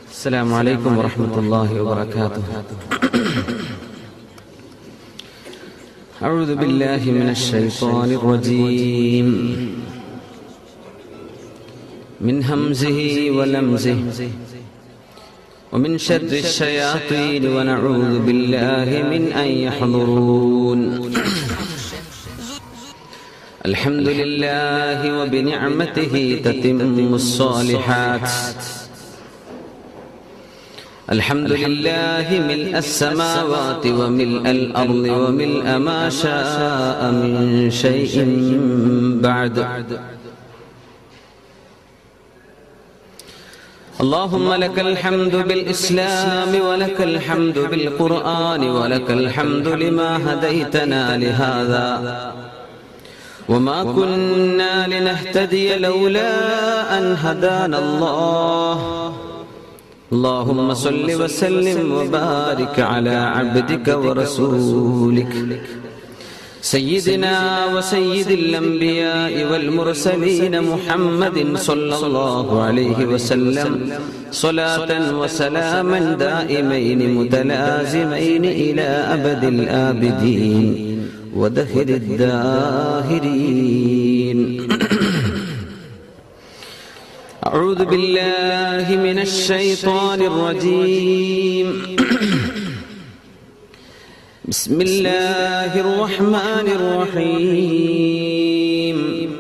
السلام عليكم ورحمة الله وبركاته أعوذ بالله من الشيطان الرجيم من همزه ولمزه ومن شر الشياطين ونعوذ بالله من أن يحضرون الحمد لله وبنعمته تتم الصالحات الحمد لله ملء السماوات وملء الأرض وملء ما شاء من شيء بعد اللهم لك الحمد بالإسلام ولك الحمد بالقرآن ولك الحمد لما هديتنا لهذا وما كنا لنهتدي لولا أن هدانا الله اللهم صل وسلم وبارك على عبدك ورسولك سيدنا وسيد الأنبياء والمرسلين محمد صلى الله عليه وسلم صلاة وسلاما دائمين متلازمين إلى أبد الآبدين ودهر الداهرين أعوذ بالله من الشيطان الرجيم بسم الله الرحمن الرحيم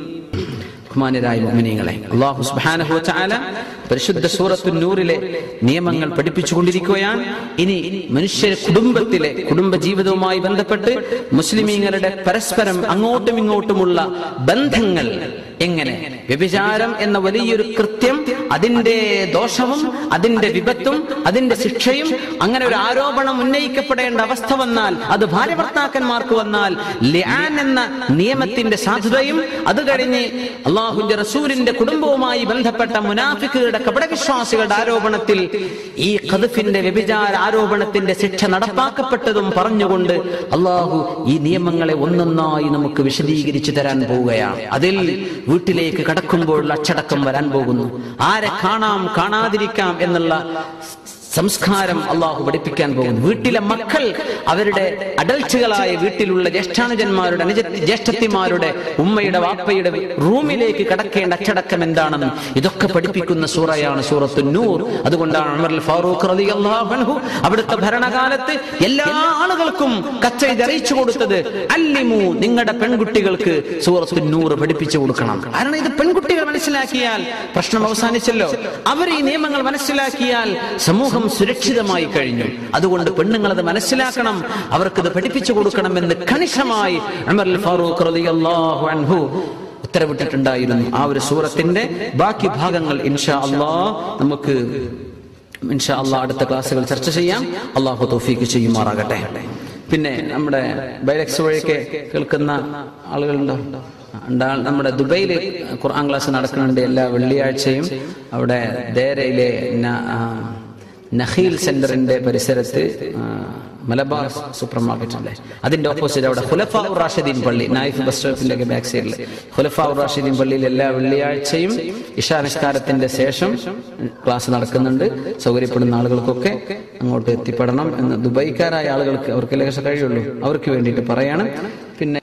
ബഹുമാനരായ മുഅ്മിനീങ്ങളെ അല്ലാഹു സുബ്ഹാനഹു വതആല പരിശുദ്ധ സൂറത്തുൻ നൂറിലെ നിയമങ്ങൾ പഠിപ്പിച്ചുകൊണ്ടിരിക്കുകയാണ് ഇനി മനുഷ്യ കുടുംബത്തിലെ കുടുംബ ജീവിതവുമായി ബന്ധപ്പെട്ട് മുസ്ലിമീങ്ങളുടെ പരസ്പരം അങ്ങോട്ടും ഇങ്ങോട്ടുമുള്ള ബന്ധങ്ങൾ എങ്ങനെ വ്യഭിചാരം എന്ന വലിയൊരു കൃത്യം അതിന്റെ ദോഷവും അതിന്റെ വിപത്തും അതിന്റെ ശിക്ഷയും അങ്ങനെ ഒരു ആരോപണം ഉന്നയിക്കപ്പെടേണ്ട അവസ്ഥ വന്നാൽ അത് ഭാര്യ ഭർത്താക്കന്മാർക്ക് വന്നാൽ ലിആൻ എന്ന നിയമത്തിന്റെ സാധുതയും അത് കഴിഞ്ഞ് അള്ളാഹുന്റെ റസൂലിന്റെ കുടുംബവുമായി ബന്ധപ്പെട്ട മുനാഫിക്കുകളുടെ കപടവിശ്വാസികളുടെ ആരോപണത്തിൽ ഈ ഖദഫിന്റെ വ്യഭിചാര ആരോപണത്തിന്റെ ശിക്ഷ നടപ്പാക്കപ്പെട്ടതും പറഞ്ഞുകൊണ്ട് അള്ളാഹു ഈ നിയമങ്ങളെ ഒന്നൊന്നായി നമുക്ക് വിശദീകരിച്ചു തരാൻ പോവുകയാണ് അതിൽ വീട്ടിലേക്ക് കടക്കുമ്പോൾ അച്ചടക്കം വരാൻ പോകുന്നു ആരെ കാണാം കാണാതിരിക്കാം എന്നുള്ള സംസ്കാരം അള്ളാഹു പഠിപ്പിക്കാൻ പോകുന്നു വീട്ടിലെ മക്കൾ അവരുടെ അഡൽട്ടുകളായ വീട്ടിലുള്ള ജ്യേഷ്ഠാനുജന്മാരുടെ അനുജ ജ്യേഷ്ഠത്തിമാരുടെ ഉമ്മയുടെ വാപ്പയുടെ റൂമിലേക്ക് കടക്കേണ്ട അച്ചടക്കം എന്താണെന്ന് ഇതൊക്കെ പഠിപ്പിക്കുന്ന സൂറയാണ് സൂറത്തു നൂർ അതുകൊണ്ടാണ് ഉമർ ഫാറൂഖ് റളിയല്ലാഹു അൻഹു അവിടുത്തെ ഭരണകാലത്ത് എല്ലാ ആളുകൾക്കും കച്ചെയ്ത് അറിയിച്ചു കൊടുത്തത് അല്ലിമു നിങ്ങളുടെ പെൺകുട്ടികൾക്ക് സൂറത്തു നൂർ പഠിപ്പിച്ചു കൊടുക്കണം കാരണം ഇത് പെൺകുട്ടികൾ മനസ്സിലാക്കിയാൽ പ്രശ്നം അവസാനിച്ചല്ലോ അവർ ഈ നിയമങ്ങൾ മനസ്സിലാക്കിയാൽ സമൂഹം സുരക്ഷിതമായി കഴിഞ്ഞു അതുകൊണ്ട് പെണ്ണുങ്ങൾ അത് മനസ്സിലാക്കണം അവർക്കിത് പഠിപ്പിച്ചു കൊടുക്കണമെന്ന് കണിശമായി ഉമർ ഫാറൂഖ് റളിയല്ലാഹു അൻഹു ഉത്തരവിട്ടിട്ടുണ്ടായിരുന്നു ആ ഒരു സൂറത്തിന്റെ ബാക്കി ഭാഗങ്ങൾ ഇൻഷാ അള്ളാ നമുക്ക് ഇൻഷാ അള്ളാ അടുത്ത ക്ലാസ്സുകൾ ചർച്ച ചെയ്യാം അള്ളാഹു തൗഫീക്ക് ചെയ്യുമാറാകട്ടെ പിന്നെ നമ്മുടെ ബൈലക്സ് വഴിയൊക്കെ കേൾക്കുന്ന ആളുകളുണ്ടോ ഉണ്ടാ- നമ്മുടെ ദുബൈയിൽ ഖുർആൻ ക്ലാസ് നടക്കുന്നുണ്ട് എല്ലാ വെള്ളിയാഴ്ചയും അവിടെ ദേരയിലെ ന- ആ, നഖീൽ സെന്ററിന്റെ പരിസരത്ത് ആ, മലബാർ സൂപ്പർ മാർക്കറ്റ് ഉണ്ട് അതിന്റെ ഓപ്പോസിറ്റ് അവിടെ ഹുലഫ ഉർ റാഷിദീൻ പള്ളി നായിഫ് ബസ് സ്റ്റോപ്പിന്റെ ഒക്കെ ബാക്ക് സൈഡിൽ ഹുലഫ ഉർ റാഷിദീൻ പള്ളിയിൽ എല്ലാ വെള്ളിയാഴ്ചയും ഇഷാനിസ്കാരത്തിന്റെ ശേഷം ക്ലാസ് നടക്കുന്നുണ്ട് സൗകര്യപ്പെടുന്ന ആളുകൾക്കൊക്കെ അങ്ങോട്ട് എത്തിപ്പെടണം എന്ന് ദുബൈക്കാരായ ആളുകൾക്ക് അവർക്ക് ലേശം കഴിയുള്ളൂ അവർക്ക് വേണ്ടിയിട്ട് പറയാണ് പിന്നെ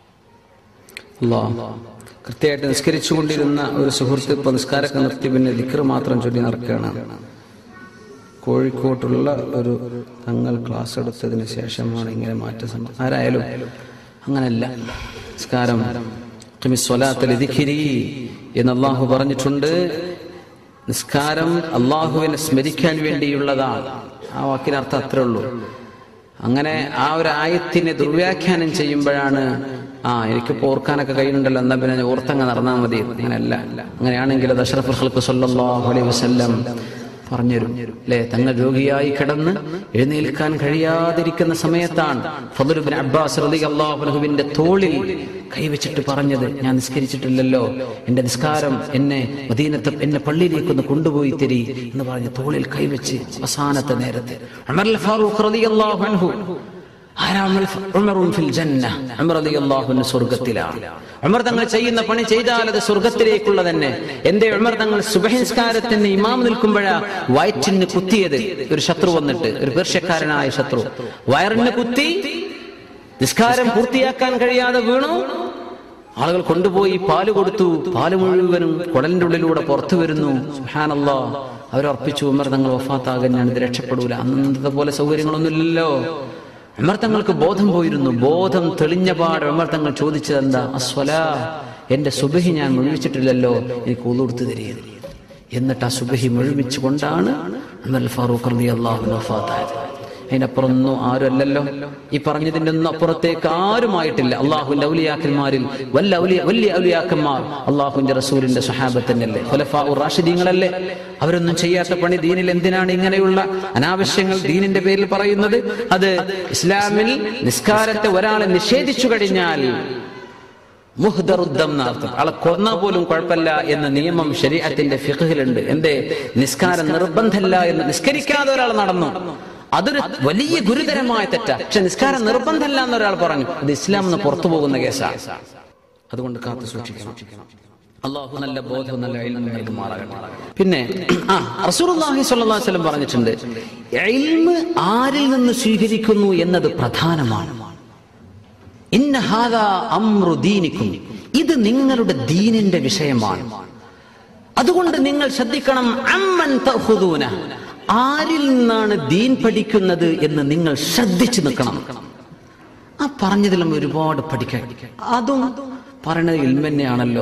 അല്ലാ കൃത്യമായിട്ട് നിസ്കരിച്ചുകൊണ്ടിരുന്ന ഒരു സുഹൃത്ത് ഇപ്പൊ നിസ്കാരമൊക്കെ നിർത്തി പിന്നെ ദിക്കർ മാത്രം ചൊല്ലി നടക്കുകയാണ് കോഴിക്കോട്ടുള്ള ഒരു തങ്ങൾ ക്ലാസ് എടുത്തതിന് ശേഷമാണ് ഇങ്ങനെ മാറ്റം സംഭവം ആരായാലും അങ്ങനല്ല നിസ്കാരം ഖിമിസ്വലാത്തിൽ ദിഖിരി എന്ന് അള്ളാഹു പറഞ്ഞിട്ടുണ്ട് നിസ്കാരം അള്ളാഹുവിനെ സ്മരിക്കാൻ വേണ്ടിയുള്ളതാണ് ആ വാക്കിനർത്ഥം അത്രേ ഉള്ളൂ അങ്ങനെ ആ ഒരു ആയത്തിനെ ദുർവ്യാഖ്യാനം ചെയ്യുമ്പോഴാണ് ആ എനിക്ക് ഓർക്കാനൊക്കെ കഴിയുന്നുണ്ടല്ലോ എന്നാ പിന്നെ ഞാൻ ഓർത്തങ്ങ് നടന്നാൽ മതി അങ്ങനെയല്ല അങ്ങനെയാണെങ്കിൽ അത് അഷ്റഫുൽ ഖൽഖ് സല്ലല്ലാഹു അലൈഹി വസല്ലം പറഞ്ഞുതരും അല്ലെ തങ്ങൾ രോഗിയായി കിടന്ന് എഴുന്നേൽക്കാൻ കഴിയാതിരിക്കുന്ന സമയത്താണ് ഫضل ബിൻ അബ്ബാസ് റളിയല്ലാഹു അൻഹുവിന്റെ തോളിൽ കൈവച്ചിട്ട് പറഞ്ഞത് ഞാൻ നിസ്കരിച്ചിട്ടില്ലല്ലോ എന്റെ നിസ്കാരം എന്നെ മദീനത്തെ എന്നെ പള്ളിയിലേക്ക് ഒന്ന് കൊണ്ടുപോയി തരി എന്ന് പറഞ്ഞ് തോളിൽ കൈവച്ച് അവസാനത്തെ നേരത്തെ ഉമർ അൽ ഫാറൂഖ് റളിയല്ലാഹു അൻഹു ആരാ ഉമർ? ഉമറുൻ ഫിൽ ജന്ന. ഉമർ റളിയല്ലാഹു അൻഹു സ്വർഗ്ഗത്തിലാണ് ഉമർ തങ്ങൾ ചെയ്യുന്ന പണി ചെയ്താൽ അത് സ്വർഗത്തിലേക്കുള്ള തന്നെ എന്റെ ഉമർ തങ്ങൾ സുബഹിസ്കാരത്തിന് ഇമാം നിൽക്കുമ്പോഴാ വയറ്റിന് കുത്തിയത് ഒരു ശത്രു വന്നിട്ട് ഒരു പേർഷ്യക്കാരനായ ശത്രു വയറിന് കുത്തി നിസ്കാരം പൂർത്തിയാക്കാൻ കഴിയാതെ വീണു ആളുകൾ കൊണ്ടുപോയി പാല് കൊടുത്തു പാല് മുഴുവനും കുടലിന്റെ ഉള്ളിലൂടെ പുറത്തു വരുന്നു സുഹാനല്ലോ അവരർപ്പിച്ചു ഉമർ തങ്ങൾ വഫാത്താകാൻ ഞാനിത് രക്ഷപ്പെടൂല അന്നത്തെ പോലെ സൗകര്യങ്ങളൊന്നുമില്ലല്ലോ ഉമർ തങ്ങൾക്ക് ബോധം പോയിരുന്നു ബോധം തെളിഞ്ഞ പാട് ഉമർ തങ്ങൾ ചോദിച്ചത് എന്താ അസ്വല എന്റെ സുബഹി ഞാൻ മുഴുവിച്ചിട്ടില്ലല്ലോ എനിക്ക് ഉളുടുത്തു തരികയത് എന്നിട്ട് ആ സുബഹി മുഴുമിച്ചുകൊണ്ടാണ് ഉമർ ഫാറൂഖ് റളി അള്ളാഹു വഫാത്തായത് അതിനപ്പുറമൊന്നും ആരും അല്ലല്ലോ ഈ പറഞ്ഞതിന്റെ ഒന്നും അപ്പുറത്തേക്ക് ആരുമായിട്ടില്ല അള്ളാഹുവിന്റെ ഔലിയാക്കന്മാരിൽ വല്ല ഔലിയ വലിയ ഔലിയാക്കന്മാർ അള്ളാഹുവിന്റെ റസൂലിന്റെ സഹാബത്തന്നല്ലേ ഖുലഫാ ഉർ റാഷിദീങ്ങളല്ലേ അവരൊന്നും ചെയ്യാത്ത പണി ദീനിൽ എന്തിനാണ് ഇങ്ങനെയുള്ള അനാവശ്യങ്ങൾ ദീനിന്റെ പേരിൽ പറയുന്നത് അത് ഇസ്ലാമിൽ നിസ്കാരത്തെ ഒരാളെ നിഷേധിച്ചു കഴിഞ്ഞാൽ മുഹ്ദറുദ്ധം എന്നർത്ഥം ആളെ കൊന്നാ പോലും കുഴപ്പമില്ല എന്ന നിയമം ശരീരത്തിന്റെ ഫിഖിലുണ്ട് എന്തേ നിസ്കാരം നിർബന്ധമല്ല എന്ന് നിസ്കരിക്കാതെ ഒരാൾ നടന്നു അതൊരു വലിയ ഗുരുതരമായ തെറ്റാ പക്ഷെ നിസ്കാരം നിർബന്ധമല്ല എന്ന് ഒരാൾ പറഞ്ഞു അത് ഇസ്ലാം എന്ന് പുറത്തു പോകുന്ന കേസാണ് അതുകൊണ്ട് കാത്തു സൂക്ഷിക്കണം അള്ളാഹു നല്ല ബോധവും നല്ല ഇൽമും നൽകുമാറാകട്ടെ പിന്നെ ആ റസൂലുള്ളാഹി സ്വല്ലല്ലാഹു അലൈഹി വസല്ലം പറഞ്ഞിട്ടുണ്ട് ഇൽമ് ആരിൽ നിന്ന് സ്വീകരിക്കുന്നു എന്നത് പ്രധാനമാണ് ഇന്ന ഹാദാ അമ്രു ദീനിക്കും ഇത് നിങ്ങളുടെ ദീനിന്റെ വിഷയമാണ് അതുകൊണ്ട് നിങ്ങൾ ശ്രദ്ധിക്കണം അമ്മൻ തഹുദൂന ആരിൽ നിന്നാണ് ദീൻ പഠിക്കുന്നത് എന്ന് നിങ്ങൾ ശ്രദ്ധിച്ചു നിൽക്കണം ആ പറഞ്ഞതിലും ഒരുപാട് പഠിക്കാൻ അതും പറയുന്നത് ഇൽമന്നെയാണല്ലോ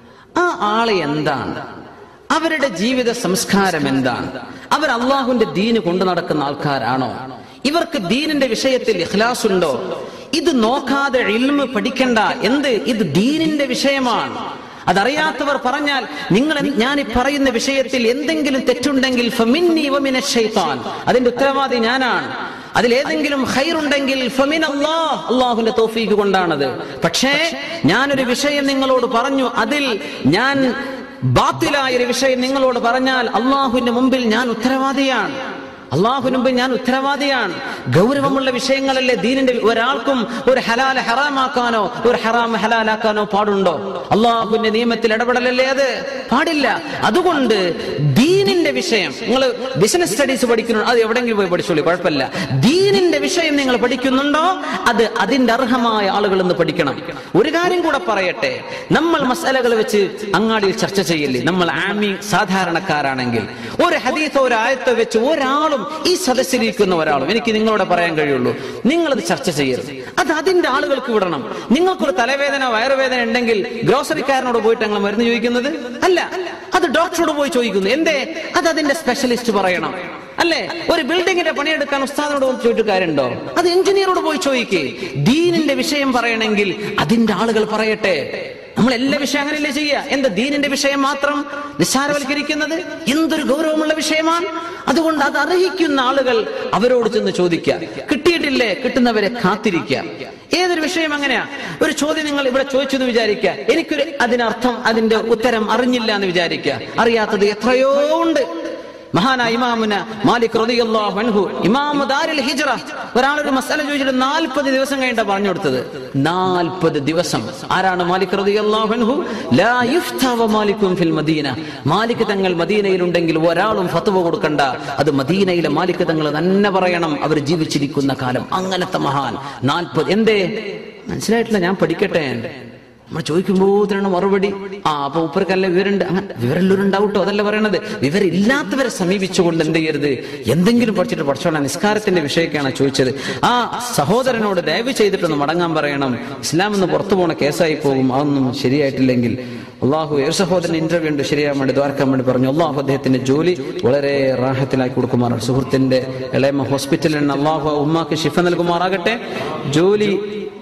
ആ ആളെ എന്താണ് അവരുടെ ജീവിത സംസ്കാരം എന്താണ് അവർ അള്ളാഹുവിന്റെ ദീന് കൊണ്ടു നടക്കുന്ന ആൾക്കാരാണോ ഇവർക്ക് ദീനിന്റെ വിഷയത്തിൽ ഇഖ്ലാസ് ഉണ്ടോ ഇത് നോക്കാതെ ഇൽമ് പഠിക്കണ്ട എന്ത് ഇത് ദീനിന്റെ വിഷയമാണ് അതറിയാത്തവർ പറഞ്ഞാൽ നിങ്ങൾ എന്ത്- ഞാൻ ഈ പറയുന്ന വിഷയത്തിൽ എന്തെങ്കിലും തെറ്റുണ്ടെങ്കിൽ ഫമിന്നി വമിന ശൈത്താൻ അതിന്റെ ഉത്തരവാദി ഞാനാണ് അതിലേതെങ്കിലും ഹൈറുണ്ടെങ്കിൽ ഫമിൻ അല്ലാഹ് അള്ളാഹുവിന്റെ തോഫീക്ക് കൊണ്ടാണത് പക്ഷേ ഞാനൊരു വിഷയം നിങ്ങളോട് പറഞ്ഞു അതിൽ ഞാൻ ബാത്തിലായ ഒരു വിഷയം നിങ്ങളോട് പറഞ്ഞാൽ അള്ളാഹുവിന്റെ മുമ്പിൽ ഞാൻ ഉത്തരവാദിയാണ് അള്ളാഹുവിന് മുമ്പിൽ ഞാൻ ഉത്തരവാദിയാണ് ഗൗരവമുള്ള വിഷയങ്ങളല്ലേ ദീനിന്റെ ഒരാൾക്കും ഒരു ഹലാൽ ഹറാമാക്കാനോ ഒരു ഹറാം ഹലാലാക്കാനോ പാടുണ്ടോ അള്ളാഹുവിന്റെ നിയമത്തിൽ ഇടപെടലല്ലേ അത് പാടില്ല അതുകൊണ്ട് ദീനിന്റെ വിഷയം നിങ്ങൾ ബിസിനസ് സ്റ്റഡീസ് പഠിക്കുന്നു അത് എവിടെയെങ്കിലും പോയി പഠിച്ചോളൂ കുഴപ്പമില്ല ദീനിന്റെ വിഷയം നിങ്ങൾ പഠിക്കുന്നുണ്ടോ അത് അതിന്റെ അർഹമായ ആളുകൾ എന്ന് പഠിക്കണം ഒരു കാര്യം കൂടെ പറയട്ടെ നമ്മൾ മസാലകൾ വെച്ച് അങ്ങാടിയിൽ ചർച്ച ചെയ്യില്ലേ നമ്മൾ ആമി സാധാരണക്കാരാണെങ്കിൽ ഒരു ഹദീസോ ഒരു ആയത്തോ വെച്ച് ഒരാളും ഈ സദസ്സിലിരിക്കുന്ന ഒരാളും എനിക്ക് നിങ്ങളോട് പറയാൻ കഴിയുള്ളൂ നിങ്ങളത് ചർച്ച ചെയ്യരുത് അത് അതിന്റെ ആളുകൾക്ക് വിടണം നിങ്ങൾക്കൊരു തലവേദന വയറുവേദന ഉണ്ടെങ്കിൽ ഗ്രോസറിക്കാരനോട് പോയിട്ട് ഞങ്ങൾ മരുന്ന് ചോദിക്കുന്നത് അല്ല അത് ഡോക്ടറോട് പോയി ചോദിക്കുന്നു എന്തേ അത് അതിന്റെ സ്പെഷ്യലിസ്റ്റ് പറയണം അല്ലേ ഒരു ബിൽഡിങ്ങിന്റെ പണിയെടുക്കാൻ ഉസ്താദിനോട് പോയി ചോദിച്ചിട്ട് കാര്യമുണ്ടോ അത് എഞ്ചിനീയറോട് പോയി ചോദിക്കേ ദീനിന്റെ വിഷയം പറയണമെങ്കിൽ അതിന്റെ ആളുകൾ പറയട്ടെ നമ്മൾ എല്ലാ വിഷയം അങ്ങനെയല്ലേ ചെയ്യുക എന്താ ദീനിന്റെ വിഷയം മാത്രം നിസ്സാരവൽക്കരിക്കുന്നത് എന്തൊരു ഗൗരവമുള്ള വിഷയമാണ് അതുകൊണ്ട് അത് അർഹിക്കുന്ന ആളുകൾ അവരോട് ചെന്ന് ചോദിക്കുക കിട്ടിയിട്ടില്ലേ കിട്ടുന്നവരെ കാത്തിരിക്കുക ഏതൊരു വിഷയം അങ്ങനെയാ ഒരു ചോദ്യം നിങ്ങൾ ഇവിടെ ചോദിച്ചു എന്ന് വിചാരിക്കുക എനിക്കൊരു അതിനർത്ഥം അതിന്റെ ഉത്തരം അറിഞ്ഞില്ല എന്ന് വിചാരിക്കുക അറിയാത്തത് എത്രയോ ഉണ്ട് മഹാനായ ഇമാമുന മാലിക് റളിയല്ലാഹു അൻഹു ഇമാമു ദാരിൽ ഹിജ്റ ഒരാളൊരു മസാല ചോദിച്ചിട്ട് നാൽപ്പത് ദിവസം കഴിഞ്ഞിട്ടാ പറഞ്ഞു കൊടുത്തത് നാൽപ്പത് ദിവസം ആരാണ് മാലിക് റളിയല്ലാഹു അൻഹു ലാ യുഫ്ത വ മാലിക്കും ഫിൽ മദീന മാലിക് തങ്ങൾ മദീനയിലുണ്ടെങ്കിൽ ഒരാളും ഫത്വ കൊടുക്കണ്ട അത് മദീനയിലെ മാലിക് തങ്ങൾ തന്നെ പറയണം അവർ ജീവിച്ചിരിക്കുന്ന കാലം അങ്ങനത്തെ മഹാൻ നാൽപ്പത് എന്തേ മനസ്സിലായിട്ടില്ല ഞാൻ പഠിക്കട്ടെ നമ്മൾ ചോദിക്കുമ്പോഴാണ് മറുപടി ആ അപ്പൊ ഉപ്പർക്കല്ല വിവരമുണ്ട് അങ്ങനെ വിവരമുള്ളവരുണ്ടാവട്ടോ അതല്ല പറയണത് വിവരമില്ലാത്തവരെ സമീപിച്ചുകൊണ്ട് എന്ത് ചെയ്യരുത് എന്തെങ്കിലും പഠിച്ചിട്ട് പഠിച്ചോളാം നിസ്കാരത്തിന്റെ വിഷയൊക്കെയാണ് ചോദിച്ചത് ആ സഹോദരനോട് ദയവ് ചെയ്തിട്ടൊന്ന് മടങ്ങാൻ പറയണം ഇസ്ലാം എന്ന് പുറത്തു പോണ കേസായി പോകും അതൊന്നും ശരിയായിട്ടില്ലെങ്കിൽ അള്ളാഹു ഒരു സഹോദരൻ ഇന്റർവ്യൂ ഉണ്ട് ശരിയാൻ വേണ്ടി ദ്വാരക്കാൻ വേണ്ടി പറഞ്ഞു അള്ളാഹു അദ്ദേഹത്തിന്റെ ജോലി വളരെ റാഹത്തിലാക്കി കൊടുക്കുമാറാണ് സുഹൃത്തിന്റെ ഇളയമ ഹോസ്പിറ്റലിൽ അള്ളാഹു ഉമ്മാക്ക് ശിഫ നൽകുമാറാകട്ടെ ജോലി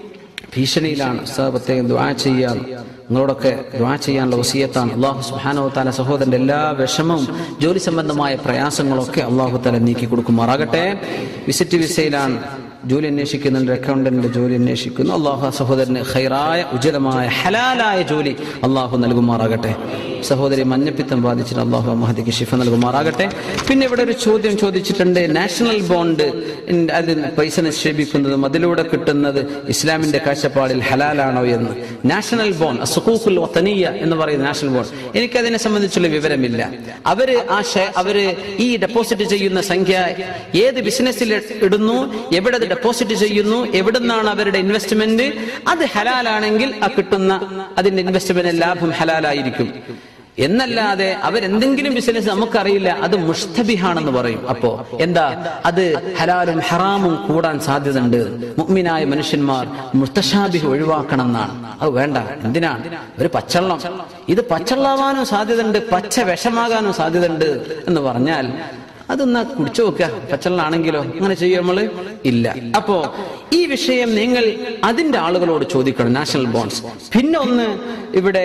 ഭീഷണിയിലാണ് ഉസ്താദ് പ്രത്യേകം ദ്വാ ചെയ്യാൻ നിങ്ങളോടൊക്കെ ദ്വാ ചെയ്യാനുള്ള വസീയത്താണ് അള്ളാഹു സുബ്ഹാനഹു താല സഹോദരന്റെ എല്ലാ വിഷമവും ജോലി സംബന്ധമായ പ്രയാസങ്ങളൊക്കെ അള്ളാഹു താല നീക്കി കൊടുക്കുമാറാകട്ടെ വിസിറ്റ് വിസയിലാണ് ജോലി അന്വേഷിക്കുന്നുണ്ട് അക്കൗണ്ടന്റിന്റെ ജോലി അന്വേഷിക്കുന്നു അള്ളാഹു ആ സഹോദരന് ഖൈറായ ഉചിതമായ ഹലാലായ ജോലി അള്ളാഹു നൽകുമാറാകട്ടെ സഹോദരി മഞ്ഞപ്പിത്തം ബാധിച്ചിട്ട് അള്ളാഹു മഹദിക്ക് ശിഫ നൽകുമാറാകട്ടെ പിന്നെ ഇവിടെ ഒരു ചോദ്യം ചോദിച്ചിട്ടുണ്ട് നാഷണൽ ബോണ്ട് അതിൽ പൈസ നിക്ഷേപിക്കുന്നതും അതിലൂടെ കിട്ടുന്നത് ഇസ്ലാമിന്റെ കാഴ്ചപ്പാടിൽ ഹലാലാണോ എന്ന് നാഷണൽ ബോണ്ട് സുഖൂഖുൽ വത്തനീയ എന്ന് പറയുന്ന നാഷണൽ ബോണ്ട് എനിക്കതിനെ സംബന്ധിച്ചുള്ള വിവരമില്ല അവര് ആ ഷെ- അവര് ഈ ഡെപ്പോസിറ്റ് ചെയ്യുന്ന സംഖ്യ ഏത് ബിസിനസ്സിൽ ഇടുന്നു എവിടെ അത് ഡെപ്പോസിറ്റ് ചെയ്യുന്നു എവിടെ നിന്നാണ് അവരുടെ ഇൻവെസ്റ്റ്മെന്റ് അത് ഹലാലാണെങ്കിൽ ആ കിട്ടുന്ന അതിന്റെ ഇൻവെസ്റ്റ്മെന്റ് ലാഭം ഹലാലായിരിക്കും എന്നല്ലാതെ അവരെന്തെങ്കിലും ബിസിനസ് നമുക്കറിയില്ല അത് മുഷ്തബിഹാണെന്ന് പറയും അപ്പോ എന്താ അത് ഹലാലും ഹറാമും കൂടാൻ സാധ്യതയുണ്ട് മുഗ്മിനായ മനുഷ്യന്മാർ മുസ്തഷാബിഹ് ഒഴിവാക്കണം എന്നാണ് അത് വേണ്ട എന്തിനാണ് ഒരു പച്ചള്ളം ഇത് പച്ചള്ളാവാനും സാധ്യതയുണ്ട് പച്ച വിഷമാകാനും സാധ്യതയുണ്ട് എന്ന് പറഞ്ഞാൽ അതൊന്ന് കുടിച്ചു നോക്കുക പച്ചള്ളാണെങ്കിലോ അങ്ങനെ ചെയ്യും നമ്മള് ഇല്ല അപ്പോ ഈ വിഷയം നിങ്ങൾ അതിന്റെ ആളുകളോട് ചോദിക്കണം നാഷണൽ ബോണ്ട്സ് പിന്നെ ഒന്ന് ഇവിടെ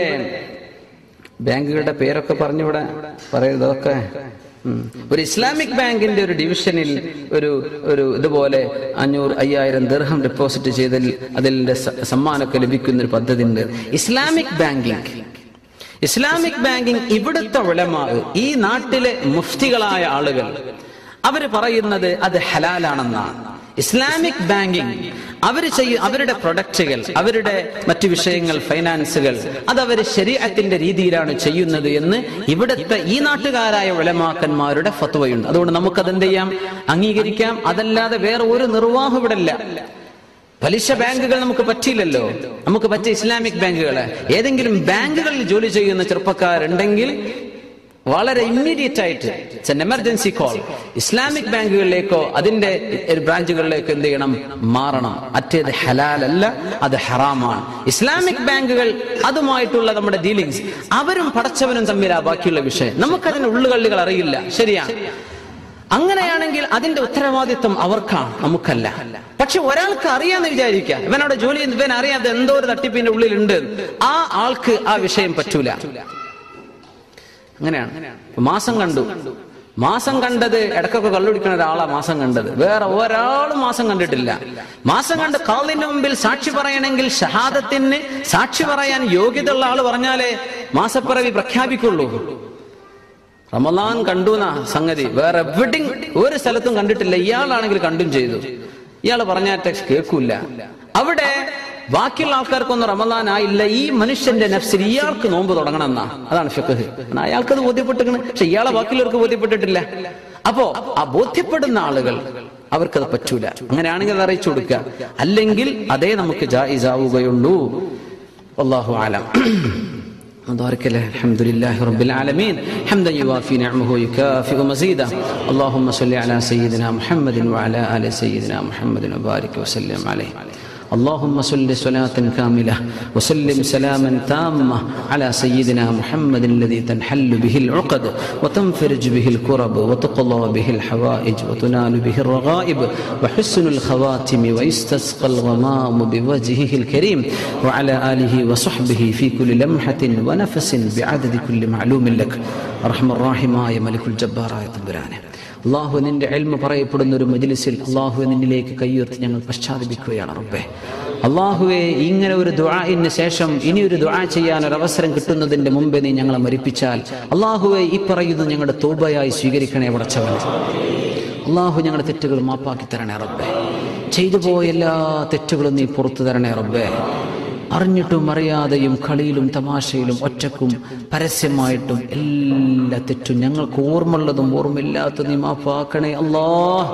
ബാങ്കുകളുടെ പേരൊക്കെ പറഞ്ഞിവിടെ പറയരുത് അതൊക്കെ ഉം. ഒരു ഇസ്ലാമിക് ബാങ്കിന്റെ ഒരു ഡിവിഷനിൽ ഒരു ഒരു ഇതുപോലെ അഞ്ഞൂറ് അയ്യായിരം ദീർഘം ഡെപ്പോസിറ്റ് ചെയ്തതിൽ അതിന്റെ സ- സമ്മാനമൊക്കെ ലഭിക്കുന്ന ഒരു പദ്ധതി ഉണ്ട് ഇസ്ലാമിക് ബാങ്കിങ് ഇസ്ലാമിക് ബാങ്കിങ് ഇവിടുത്തെ ഉലമാവ് ഈ നാട്ടിലെ മുഫ്തികളായ ആളുകൾ അവര് പറയുന്നത് അത് ഹലാലാണെന്നാണ് ഇസ്ലാമിക് ബാങ്കിങ് അവർ ചെയ്യ അവരുടെ പ്രൊഡക്റ്റുകൾ അവരുടെ മറ്റു വിഷയങ്ങൾ ഫൈനാൻസുകൾ അത് അവർ ശരീരത്തിന്റെ രീതിയിലാണ് ചെയ്യുന്നത് എന്ന് ഇവിടുത്തെ ഈ നാട്ടുകാരായ ഉലമാക്കന്മാരുടെ ഫത്വയുണ്ട് അതുകൊണ്ട് നമുക്കത് എന്ത് ചെയ്യാം അംഗീകരിക്കാം അതല്ലാതെ വേറെ ഒരു നിർവാഹം ഇവിടെ ഇല്ല പലിശ ബാങ്കുകൾ നമുക്ക് പറ്റിയില്ലല്ലോ നമുക്ക് പറ്റിയ ഇസ്ലാമിക് ബാങ്കുകൾ ഏതെങ്കിലും ബാങ്കുകളിൽ ജോലി ചെയ്യുന്ന ചെറുപ്പക്കാരുണ്ടെങ്കിൽ വളരെ ഇമ്മീഡിയറ്റ് ആയിട്ട് it's an emergency call Islamic ബാങ്കുകളിലേക്കോ അതിന്റെ ബ്രാഞ്ചുകളിലേക്കോ എന്ത് ചെയ്യണം മാറണം മറ്റേത് ഹലാലല്ല അത് ഹറാമാണ് ഇസ്ലാമിക് ബാങ്കുകൾ അതുമായിട്ടുള്ള നമ്മുടെ ഡീലിങ്സ് അവരും പടച്ചവനും തമ്മിലാ ബാക്കിയുള്ള വിഷയം നമുക്കതിന് ഉള്ളുകള്ളികൾ അറിയില്ല ശരിയാണ് അങ്ങനെയാണെങ്കിൽ അതിന്റെ ഉത്തരവാദിത്വം അവർക്കാണ് നമുക്കല്ല പക്ഷെ ഒരാൾക്ക് അറിയാന്ന് വിചാരിക്കുക ഇവനവിടെ ജോലി ചെയ്യുന്ന ഇവൻ അറിയാതെ എന്തോ ഒരു തട്ടിപ്പിന്റെ ഉള്ളിലുണ്ട് ആ ആൾക്ക് ആ വിഷയം പറ്റൂല അങ്ങനെയാണ് മാസം കണ്ടു മാസം കണ്ടത് ഇടക്കൊക്കെ കള്ളുടിക്കുന്ന ഒരാളാ മാസം കണ്ടത് വേറെ ഒരാളും മാസം കണ്ടിട്ടില്ല മാസം കണ്ട് കാളിന്റെ മുമ്പിൽ സാക്ഷി പറയണമെങ്കിൽ ഷഹാദത്തിന് സാക്ഷി പറയാൻ യോഗ്യതയുള്ള ആള് പറഞ്ഞാലേ മാസപ്പിറവി പ്രഖ്യാപിക്കുള്ളൂ റമലാൻ കണ്ടു എന്നാ സംഗതി വേറെ എവിടെയും ഒരു സ്ഥലത്തും കണ്ടിട്ടില്ല ഇയാളാണെങ്കിൽ കണ്ടും ചെയ്തു ഇയാൾ പറഞ്ഞാറ്റ കേൾക്കൂല അവിടെ ബാക്കിയുള്ള ആൾക്കാർക്കൊന്നും റമലാൻ ആയില്ല ഈ മനുഷ്യന്റെ നഫ്സിൽ ഇയാൾക്ക് നോമ്പ് തുടങ്ങണം എന്നാ അതാണ് ഫിഖ് അയാൾക്കത് ബോധ്യപ്പെട്ടിരിക്കണം പക്ഷെ ഇയാളെ ബാക്കിയുള്ളവർക്ക് ബോധ്യപ്പെട്ടിട്ടില്ല അപ്പോ ആ ബോധ്യപ്പെടുന്ന ആളുകൾ അവർക്കത് പറ്റൂല അങ്ങനെയാണെങ്കിൽ അത് അറിയിച്ചു കൊടുക്കുക അല്ലെങ്കിൽ അതേ നമുക്ക് ജായിസാവുകയുള്ളൂ അള്ളാഹു ആലം بارك الله الحمد لله رب العالمين حمدا يوافي نعمه ويكافئ مزيدا اللهم صل على سيدنا محمد وعلى ال سيدنا محمد وبارك وسلم عليه اللهم صل صلاة كاملة وسلم سلاما تاما على سيدنا محمد الذي تنحل به العقد وتنفرج به الكرب وتقضى به الحوائج وتنال به الرغائب وحسن الخواتم ويستسقى الغمام بوجهه الكريم وعلى آله وصحبه في كل لمحة ونفس بعدد كل معلوم لك رحم الراحم يا ملك الجبار يا تبرانه അള്ളാഹു നിന്റെ എൽമ പറയപ്പെടുന്ന ഒരു മജ്ലിസിൽ അള്ളാഹു നിന്നിലേക്ക് കൈയുയർത്തി ഞങ്ങൾ പശ്ചാത്തപിക്കുകയാണ് റബ്ബെ അള്ളാഹുവെ ഇങ്ങനെ ഒരു ദുആഇന് ശേഷം ഇനി ഒരു ദുആ ചെയ്യാൻ ഒരു അവസരം കിട്ടുന്നതിന്റെ മുമ്പേ നീ ഞങ്ങളെ മരിപ്പിച്ചാൽ അള്ളാഹുവെ ഈ പറയുന്നത് ഞങ്ങളുടെ തോബയായി സ്വീകരിക്കണേ ഉടച്ചവൻ അള്ളാഹു ഞങ്ങളുടെ തെറ്റുകൾ മാപ്പാക്കി തരണേ റബ്ബെ ചെയ്തു പോയ എല്ലാ തെറ്റുകളും നീ പുറത്തു തരണേ റബ്ബെ അറിഞ്ഞിട്ടും അറിയാതെയും കളിയിലും തമാശയിലും ഒറ്റക്കും പരസ്യമായിട്ടും എല്ലാ തെറ്റും ഞങ്ങൾക്ക് ഓർമ്മയുള്ളതും ഓർമ്മയില്ലാത്തതും നീ മാപ്പാക്കണേ അല്ലാ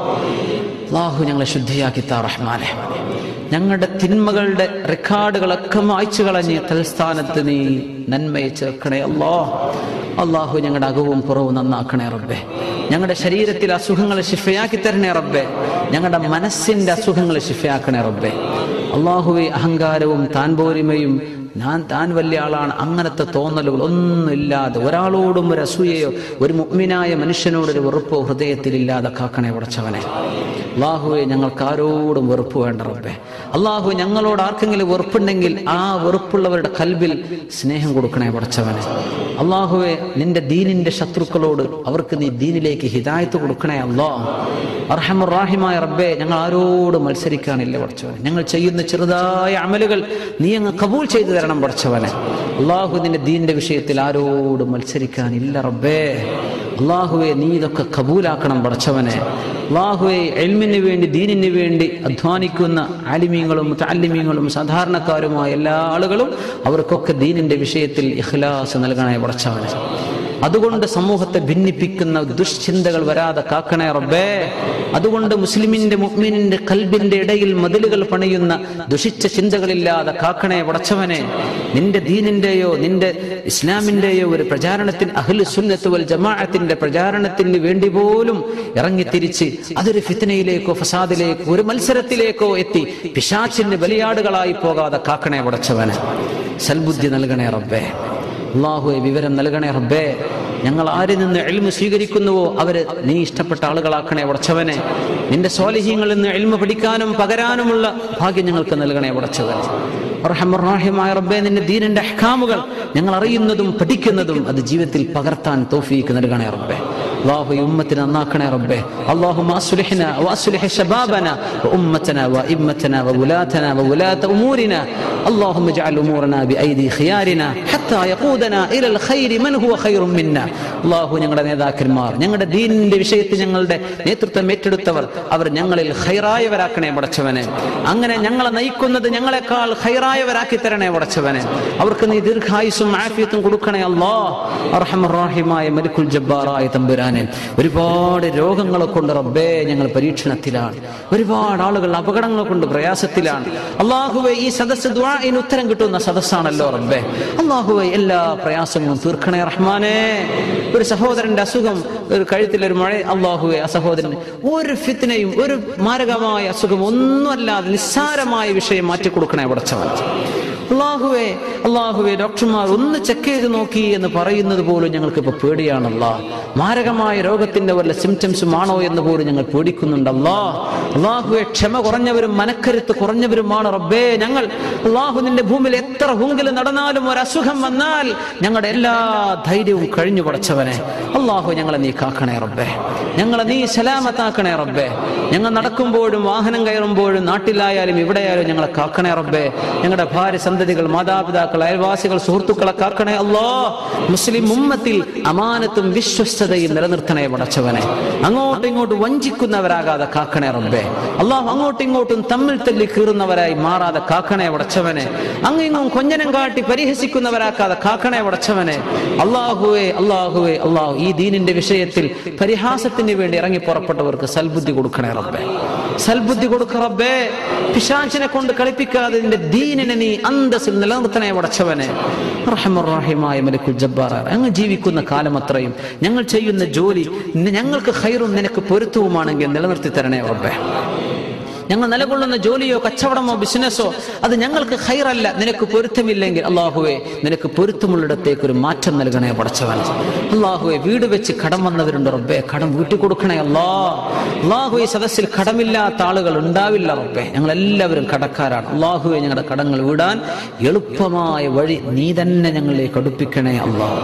അള്ളാഹു ഞങ്ങളെ ശുദ്ധിയാക്കി താ റഹ്മാനെ ഞങ്ങളുടെ തിന്മകളുടെ റെക്കോർഡുകളൊക്കെ മായ്ച്ചു കളഞ്ഞ് തൽസ്ഥാനത്ത് നീ നന്മയെ ചേർക്കണേ അല്ലാ അള്ളാഹു ഞങ്ങളുടെ അകവും പുറവും നന്നാക്കണേ റബ്ബെ ഞങ്ങളുടെ ശരീരത്തിലെ അസുഖങ്ങളെ ശിഫയാക്കി തരണേ റബ്ബെ ഞങ്ങളുടെ മനസ്സിന്റെ അസുഖങ്ങളെ ശിഫയാക്കണേ റബ്ബെ അള്ളാഹുവെ അഹങ്കാരവും താൻ പോരിമയും ഞാൻ താൻ വലിയ ആളാണ് അങ്ങനത്തെ തോന്നലുകൾ ഒന്നുമില്ലാതെ ഒരാളോടും ഒരു അസൂയയോ ഒരു മുഗ്മിനായ മനുഷ്യനോടൊരു വെറുപ്പോ ഹൃദയത്തിലില്ലാതെ കാക്കണേ ഉടച്ചവനെ അള്ളാഹുവെ ഞങ്ങൾക്ക് ആരോടും വെറുപ്പ് വേണ്ട റബ്ബേ അള്ളാഹു ഞങ്ങളോട് ആർക്കെങ്കിലും വെറുപ്പുണ്ടെങ്കിൽ ആ വെറുപ്പുള്ളവരുടെ കൽബിൽ സ്നേഹം കൊടുക്കണേ പടച്ചവനെ അള്ളാഹുവെ നിന്റെ ദീനിന്റെ ശത്രുക്കളോട് അവർക്ക് നീ ദീനിലേക്ക് ഹിദായത്ത് കൊടുക്കണേ അള്ളാ അർഹമുറാഹിമായ റബ്ബേ ഞങ്ങൾ ആരോട് മത്സരിക്കാനില്ല പടച്ചവനെ ഞങ്ങൾ ചെയ്യുന്ന ചെറുതായ അമലുകൾ നീ അങ്ങ് കബൂൽ ചെയ്തു തരണം പടച്ചവനെ അള്ളാഹു നിന്റെ ദീനിന്റെ വിഷയത്തിൽ ആരോട് മത്സരിക്കാനില്ല റബ്ബേ അള്ളാഹുവെ നീ ഇതൊക്കെ കബൂലാക്കണം പടച്ചവനെ അള്ളാഹുവെ എൽമിന് വേണ്ടി ദീനിന് വേണ്ടി അധ്വാനിക്കുന്ന ആലിമീങ്ങളും താലിമീങ്ങളും സാധാരണക്കാരുമായ എല്ലാ ആളുകളും അവർക്കൊക്കെ ദീനിന്റെ വിഷയത്തിൽ ഇഖ്ലാസ് നൽകണേ പടച്ചവനെ അതുകൊണ്ട് സമൂഹത്തെ ഭിന്നിപ്പിക്കുന്ന ദുഷ്ചിന്തകൾ വരാതെ കാക്കണേ റബ്ബേ അതുകൊണ്ട് മുസ്ലിമിന്റെ മുഅ്മിനിന്റെ കൽബിന്റെ ഇടയിൽ മതിലുകൾ പണിയുന്ന ദുഷിച്ച ചിന്തകളില്ലാതെ കാക്കണേ പടച്ചവനെ നിന്റെ ദീനിന്റെയോ നിന്റെ ഇസ്ലാമിന്റെയോ ഒരു പ്രചാരണത്തിന് അഹ്ലു സുന്നത്ത് വൽ ജമാഅത്തിന്റെ പ്രചാരണത്തിന് വേണ്ടി പോലും ഇറങ്ങിത്തിരിച്ച് അതൊരു ഫിത്തനയിലേക്കോ ഫസാദിലേക്കോ ഒരു മത്സരത്തിലേക്കോ എത്തി പിശാച്ചിന് ബലിയാടുകളായി പോകാതെ കാക്കണേ പടച്ചവനെ സൽബുദ്ധി നൽകണേ റബ്ബേ അള്ളാഹുവെ വിവരം നൽകണേ റബ്ബേ ഞങ്ങൾ ആരിൽ നിന്ന് എൽമ സ്വീകരിക്കുന്നുവോ അവര് നീ ഇഷ്ടപ്പെട്ട ആളുകളാക്കണേ ഉടച്ചവനെ നിന്റെ സ്വാലിഹ്യങ്ങളിൽ നിന്ന് എൽമ പഠിക്കാനും പകരാനുമുള്ള ഭാഗ്യം ഞങ്ങൾക്ക് നൽകണേ ഉടച്ചവനെ റഹ്മായ റബ്ബേ നിന്റെ ദീനിന്റെ അഹ്കാമുകൾ ഞങ്ങൾ അറിയുന്നതും പഠിക്കുന്നതും അത് ജീവിതത്തിൽ പകർത്താൻ തോഫീക്ക് നൽകണേ റബ്ബേ അള്ളാഹു ഈ ഉമ്മത്തിനെ നന്നാക്കണേ റബ്ബേ അള്ളാഹു അസ്ലുഹിന واصلح شبابنا وامتنا وائمتنا وولاتنا وولاة امورنا اللهم اجعل امورنا بايدي خيارنا حتى يقودنا الى الخير من هو خير منا അള്ളാഹു ഞങ്ങളുടെ നേതാക്കന്മാർ ഞങ്ങളുടെ ദീനിന്റെ വിഷയത്തിൽ ഞങ്ങളുടെ നേതൃത്വം ഏറ്റെടുത്തവർ അവർ ഞങ്ങളിൽ ഹൈറായവരാക്കണേ പടച്ചവനെ അങ്ങനെ ഞങ്ങളെ നയിക്കുന്നത് ഞങ്ങളെക്കാൾ ഹൈറായവരാക്കി തരണേ പടച്ചവനെ അവർക്ക് നീ ദീർഘായുസും ആഫിയത്തും കൊടുക്കണേ അല്ലാ അർഹമറാഹിമായ മലിക്കുൽ ജബ്ബാറായ തമ്പുരാനെ ഒരുപാട് രോഗങ്ങളെ കൊണ്ട് റബ്ബേ ഞങ്ങൾ പരീക്ഷണത്തിലാണ് ഒരുപാട് ആളുകൾ അപകടങ്ങൾ കൊണ്ട് പ്രയാസത്തിലാണ് അള്ളാഹുവെ ഈ സദസ്സ് ദുആഇന് ഉത്തരം കിട്ടുന്ന സദസ്സാണല്ലോ റബ്ബേ അള്ളാഹുവെ എല്ലാ പ്രയാസങ്ങളും തീർക്കണേ റഹ്മാനെ ഒരു സഹോദരന്റെ അസുഖം ഒരു കഴുത്തിൽ ഒരു മഴ അള്ളാഹുവെ ആ സഹോദരൻ ഒരു ഫിത്തിനെയും ഒരു മാരകമായ അസുഖം ഒന്നുമല്ലാതെ നിസ്സാരമായ വിഷയം മാറ്റി കൊടുക്കണേ പടച്ചവൻ അള്ളാഹുവെ അള്ളാഹുവെ ഡോക്ടർമാർ ഒന്ന് ചെക്ക് ചെയ്ത് നോക്കി എന്ന് പറയുന്നത് പോലും ഞങ്ങൾക്ക് ഇപ്പൊ പേടിയാണല്ല മാരകമായ രോഗത്തിന്റെ വല്ല സിംറ്റംസും ആണോ എന്ന് പോലും ഞങ്ങൾ പേടിക്കുന്നുണ്ടല്ലാ അള്ളാഹുവെ ക്ഷമ കുറഞ്ഞവരും മനക്കരുത്ത് കുറഞ്ഞവരുമാണ് റബ്ബേ ഞങ്ങൾ അള്ളാഹു നിന്റെ ഭൂമിയിൽ എത്ര ഹുങ്കിൽ നടന്നാലും ഒരു അസുഖം വന്നാൽ ഞങ്ങളുടെ എല്ലാ ധൈര്യവും കഴിഞ്ഞു പടച്ചവനെ അള്ളാഹു ഞങ്ങളെ നീ കാക്കണേ റബ്ബേ ഞങ്ങളെ നീ സലാമത്താക്കണേ റബ്ബേ ഞങ്ങൾ നടക്കുമ്പോഴും വാഹനം കയറുമ്പോഴും നാട്ടിലായാലും ഇവിടെയായാലും ഞങ്ങളെ കാക്കണേ റബ്ബേ ഞങ്ങളുടെ ഭാര്യ സന്തതികൾ മാതാപിതാക്കൾ അയൽവാസികൾ സുഹൃത്തുക്കളെ കാക്കണേ അല്ലോ മുസ്ലിം ഉമ്മത്തിൽ അമാനത്തും വിശ്വസ്തതയും നിലനിർത്തണേ പടച്ചവനെ അങ്ങോട്ടും ഇങ്ങോട്ടും വഞ്ചിക്കുന്നവരാകാതെ കാക്കണേ റബ്ബേ അള്ളാഹു അങ്ങോട്ടും ഇങ്ങോട്ടും തമ്മിൽ തല്ലി കീറുന്നവരായി മാറാതെ കാക്കണേ പടച്ചവനെ അങ്ങിങ്ങും കൊഞ്ഞനം കാട്ടി പരിഹസിക്കുന്നവരാക്കാതെ കാക്കണേ പടച്ചവനെ അള്ളാഹുവേ അള്ളാഹുവേ അള്ളാഹു ഈ ദീനിന്റെ വിഷയത്തിൽ പരിഹാസത്തിന് വേണ്ടി ഇറങ്ങി പുറപ്പെട്ടവർക്ക് സൽബുദ്ധി കൊടുക്കണേ റബ്ബേ സൽബുദ്ധി കൊടുക്ക റബ്ബേ പിശാചിനെ കൊണ്ട് കളിപ്പിക്കാതെ നിന്റെ ദീനിനെ നീ അന്തസ്സിൽ നിലനിർത്തണേ പടച്ചവനെ റഹമുറാഹിമായ മലിക്കുൽ ജബ്ബാർ അങ്ങ് ജീവിക്കുന്ന കാലം അത്രയും ഞങ്ങൾ ചെയ്യുന്ന ജോലി ഞങ്ങൾക്ക് ഹൈറും നിനക്ക് പൊരുത്തവുമാണെങ്കിൽ നിലനിർത്തി തരണേ റബ്ബേ ഞങ്ങൾ നിലകൊള്ളുന്ന ജോലിയോ കച്ചവടമോ ബിസിനസ്സോ അത് ഞങ്ങൾക്ക് ഹൈറല്ല നിനക്ക് പൊരുത്തമില്ലെങ്കിൽ അള്ളാഹുവെ നിനക്ക് പൊരുത്തമുള്ളിടത്തേക്ക് ഒരു മാറ്റം നൽകണേ പടച്ചവൻ അള്ളാഹുവെ വീട് വെച്ച് കടം വന്നവരുണ്ട് റബ്ബെ കടം വീട്ടിൽ കൊടുക്കണേ അല്ലാ അള്ളാഹു ഈ സദസ്സിൽ കടമില്ലാത്ത ആളുകൾ ഉണ്ടാവില്ല റബ്ബെ ഞങ്ങൾ എല്ലാവരും കടക്കാരാണ് അള്ളാഹുവെ ഞങ്ങളുടെ കടങ്ങൾ വീടാൻ എളുപ്പമായ വഴി നീ തന്നെ ഞങ്ങളിലേക്ക് അടുപ്പിക്കണേ അള്ളാഹ്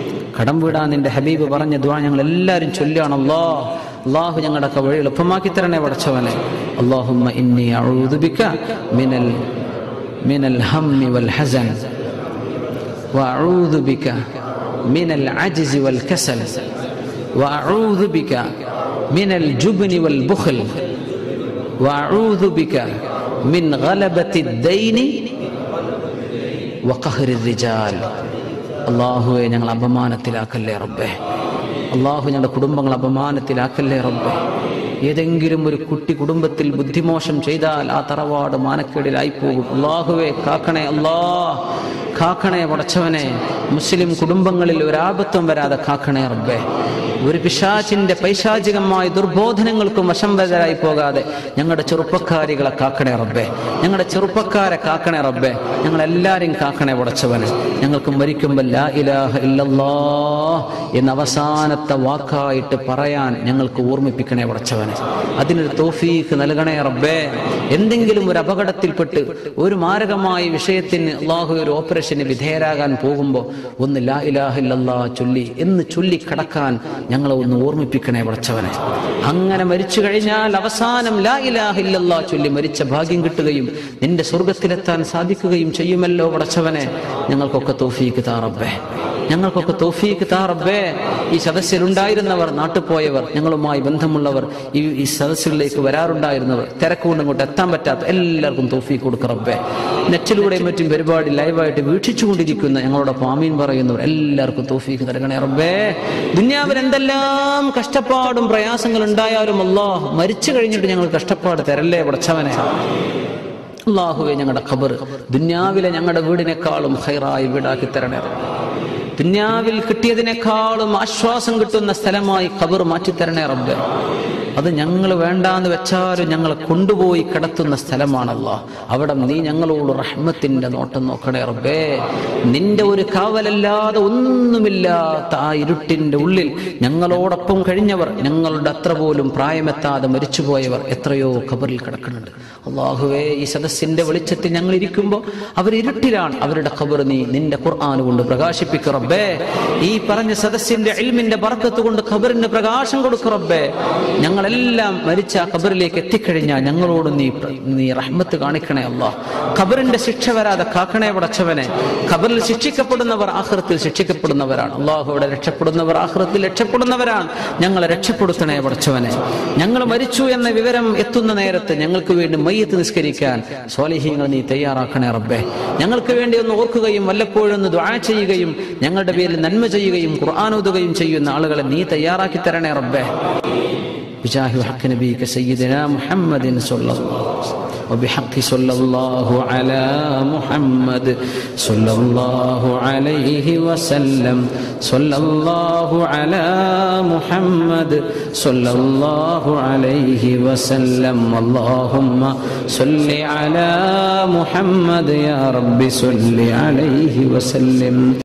കടം വീടാൻ നിന്റെ ഹബീബ് പറഞ്ഞ ദ്വാ ഞങ്ങൾ എല്ലാവരും ചൊല്ലുകയാണല്ലോ അള്ളാഹു ഞങ്ങളുടെ വഴി എളുപ്പമാക്കി തരണേ പടച്ചവനെ അള്ളാഹുമ്മ ഇന്നി അഊദു ബിക മിനൽ മിനൽ ഹമ്മി വൽ ഹസൻ وأعوذ بك من العجز والكسل وأعوذ بك من الجبن والبخل وأعوذ بك من غلبة الدين وقهر الرجال അള്ളാഹുവെ ഞങ്ങൾ അപമാനത്തിലാക്കല്ലേ റബ്ബേ അള്ളാഹു ഞങ്ങളുടെ കുടുംബങ്ങൾ അപമാനത്തിലാക്കല്ലേ റബ്ബേ ഏതെങ്കിലും ഒരു കുട്ടി കുടുംബത്തിൽ ബുദ്ധിമോശം ചെയ്താൽ ആ തറവാട് മാനക്കേടിലായി പോകും അള്ളാഹുവെ കാക്കണേ അല്ലാ കാക്കണേ പടച്ചവനെ മുസ്ലിം കുടുംബങ്ങളിൽ ഒരാപത്വം വരാതെ കാക്കണേ റബ്ബേ ഒരു പിശാചിന്റെ പൈശാചികമായ ദുർബോധനങ്ങൾക്കും വശംവരായി പോകാതെ ഞങ്ങളുടെ ചെറുപ്പക്കാരികളെ കാക്കണേ റബ്ബേ ഞങ്ങളുടെ ചെറുപ്പക്കാരെ കാക്കണേ റബ്ബേ ഞങ്ങളെല്ലാരെയും കാക്കണേ ഉടച്ചവന് ഞങ്ങൾക്ക് മരിക്കുമ്പോൾ ലാ ഇലാഹ ഇല്ലല്ലാ എന്ന അവസാനത്തെ വാക്കായിട്ട് പറയാൻ ഞങ്ങൾക്ക് ഓർമ്മിപ്പിക്കണേ ഉടച്ചവന് അതിനൊരു തോഫീക്ക് നൽകണേ റബ്ബേ എന്തെങ്കിലും ഒരു അപകടത്തിൽപ്പെട്ട് ഒരു മാരകമായ വിഷയത്തിന് അള്ളാഹു ഒരു ഓപ്പറേഷന് വിധേയരാകാൻ പോകുമ്പോൾ ഒന്ന് ലാ ഇലാഹ ഇല്ലല്ലാ ചൊല്ലി എന്ന് ചൊല്ലി കടക്കാൻ ഞങ്ങളെ ഒന്ന് ഓർമ്മിപ്പിക്കണേ പടച്ചവനെ അങ്ങനെ മരിച്ചു കഴിഞ്ഞാൽ അവസാനം ലാ ഇലാഹ ഇല്ലല്ലാ ചൊല്ലി മരിച്ച ഭാഗ്യം കിട്ടുകയും നിന്റെ സ്വർഗത്തിലെത്താൻ സാധിക്കുകയും ചെയ്യുമല്ലോ പടച്ചവനെ ഞങ്ങൾക്കൊക്കെ തോഫീക്ക് താറബ്ബേ ഞങ്ങൾക്കൊക്കെ തോഫീക്ക് താറബ്ബേ ഈ സദസ്സിലുണ്ടായിരുന്നവർ നാട്ടിൽ പോയവർ ഞങ്ങളുമായി ബന്ധമുള്ളവർ ഈ ഈ സദസ്സുകളിലേക്ക് വരാറുണ്ടായിരുന്നവർ തിരക്കുകൊണ്ട് ഇങ്ങോട്ട് എത്താൻ പറ്റാത്ത എല്ലാവർക്കും തോഫീക്ക് കൊടുക്ക റബ്ബേ നെറ്റിലൂടെയും മറ്റും പരിപാടി ലൈവായിട്ട് വീക്ഷിച്ചുകൊണ്ടിരിക്കുന്ന ഞങ്ങളോടൊപ്പം ആമീൻ പറയുന്നവർ എല്ലാവർക്കും തോഫീക്ക് നൽകണേ റബ്ബേ ദുന്യാവിൽ എന്തെല്ലാം കഷ്ടപ്പാടും പ്രയാസങ്ങൾ ഉണ്ടായാലും അല്ലാഹ് മരിച്ചു കഴിഞ്ഞിട്ട് ഞങ്ങൾ കഷ്ടപ്പാട് തരല്ലേ പടച്ചവനെ അള്ളാഹുവെ ഞങ്ങളുടെ ഖബർ ദുന്യാവിലെ ഞങ്ങളുടെ വീടിനേക്കാളും ഹൈറായി വീടാക്കി തരണേ ദുന്യാവിൽ കിട്ടിയതിനേക്കാളും ആശ്വാസം കിട്ടുന്ന സ്ഥലമായി ഖബർ മാറ്റിത്തരണേ റബ്ബെ അത് ഞങ്ങൾ വേണ്ടാന്ന് വെച്ചാലും ഞങ്ങളെ കൊണ്ടുപോയി കിടത്തുന്ന സ്ഥലമാണല്ലോ അവിടെ നീ ഞങ്ങളോട് റഹ്മത്തിന്റെ നോട്ടം നോക്കണേ റബ്ബേ നിന്റെ ഒരു കാവലല്ലാതെ ഒന്നുമില്ലാത്ത ആ ഇരുട്ടിന്റെ ഉള്ളിൽ ഞങ്ങളോടൊപ്പം കഴിഞ്ഞവർ ഞങ്ങളുടെ അത്ര പോലും പ്രായമെത്താതെ മരിച്ചുപോയവർ എത്രയോ ഖബറിൽ കിടക്കുന്നുണ്ട് അള്ളാഹുവേ ഈ സദസ്സിന്റെ വെളിച്ചത്തിൽ ഞങ്ങൾ ഇരിക്കുമ്പോൾ അവർ ഇരുട്ടിലാണ് അവരുടെ ഖബർ നീ നിന്റെ ഖുർആൻ കൊണ്ട് പ്രകാശിപ്പിക്കുക റബ്ബേ ഈ പറഞ്ഞ സദസ്സിന്റെ ഇൽമിന്റെ ബർക്കത്ത് കൊണ്ട് ഖബറിന് പ്രകാശം കൊടുക്കുക റബ്ബേ ഞങ്ങളെല്ലാം മരിച്ച ആ ഖബറിലേക്ക് എത്തിക്കഴിഞ്ഞാൽ ഞങ്ങളോട് നീ പ്ര- നീ റഹ്മത്ത് കാണിക്കണേ അല്ലാ ഖബറിന്റെ ശിക്ഷ വരാതെ കാക്കണേ പടച്ചവനെ ഖബറിൽ ശിക്ഷിക്കപ്പെടുന്നവർ ആഹ്റത്തിൽ ശിക്ഷിക്കപ്പെടുന്നവരാണ് അള്ളാഹുവിടെ രക്ഷപ്പെടുന്നവർ ആഹ്റത്തിൽ രക്ഷപ്പെടുന്നവരാണ് ഞങ്ങളെ രക്ഷപ്പെടുത്തണേ പടച്ചവനെ ഞങ്ങൾ മരിച്ചു എന്ന വിവരം എത്തുന്ന നേരത്ത് ഞങ്ങൾക്ക് വേണ്ടി മയ്യത്ത് നിസ്കരിക്കാൻ സ്വാലിഹ്യങ്ങൾ നീ തയ്യാറാക്കണേ റബ്ബേ ഞങ്ങൾക്ക് വേണ്ടി ഒന്ന് ഓർക്കുകയും വല്ലപ്പോഴും ഒന്ന് ദുആ ചെയ്യുകയും ഞങ്ങളുടെ പേരിൽ നന്മ ചെയ്യുകയും ഖുർആാനോതുകയും ചെയ്യുന്ന ആളുകളെ നീ തയ്യാറാക്കി തരണേ റബ്ബേ بجاه حق نبيك سيدنا محمد صلى الله عليه وسلم وبحق صلى الله على محمد صلى الله عليه وسلم صلى الله على محمد صلى الله عليه وسلم اللهم صل على محمد يا رب صل عليه وسلم